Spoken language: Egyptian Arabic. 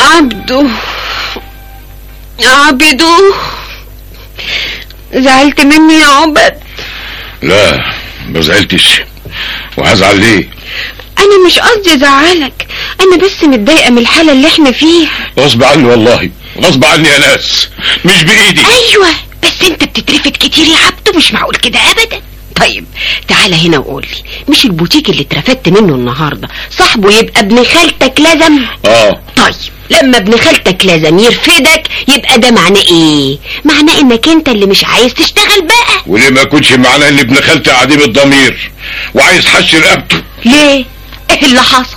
عبدو عبدو زعلت مني يا عبد لا ما زعلتش وهزعل ليه انا مش قصدي ازعلك انا بس متضايقه من الحاله اللي احنا فيها غصب عني والله غصب عني يا ناس مش بايدي ايوه بس انت بتترفد كتير يا عبدو مش معقول كده ابدا طيب تعالى هنا وقول لي مش البوتيك اللي اترفدت منه النهارده صاحبه يبقى ابن خالتك لازم اه طيب لما ابن خالتك لازم يرفدك يبقى ده معناه ايه معناه انك انت اللي مش عايز تشتغل بقى وليه ما يكونش معناه ان ابن خالتي عديم الضمير وعايز حش رقبته ليه ايه اللي حصل